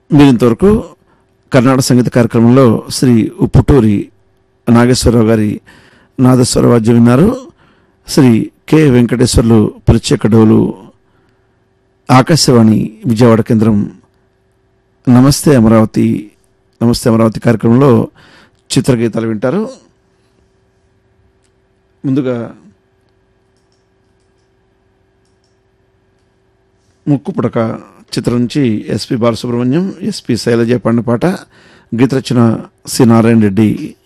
మీరింతవరకు కర్ణాటక సంగీత కార్యక్రమంలో శ్రీ ఉప్పుటూరి నాగేశ్వరరావు గారి నాదస్వర వాద్యం విన్నారు శ్రీ కె వెంకటేశ్వర్లు ప్రత్యేక డోలు ఆకాశవాణి విజయవాడ కేంద్రం నమస్తే అమరావతి నమస్తే అమరావతి కార్యక్రమంలో చిత్రగీతాలు వింటారు ముందుగా ముక్కు పుడక చిత్రం నుంచి ఎస్పి బాలసుబ్రహ్మణ్యం ఎస్పి శైలజ పాడిన పాట గీత రచన సి నారాయణ రెడ్డి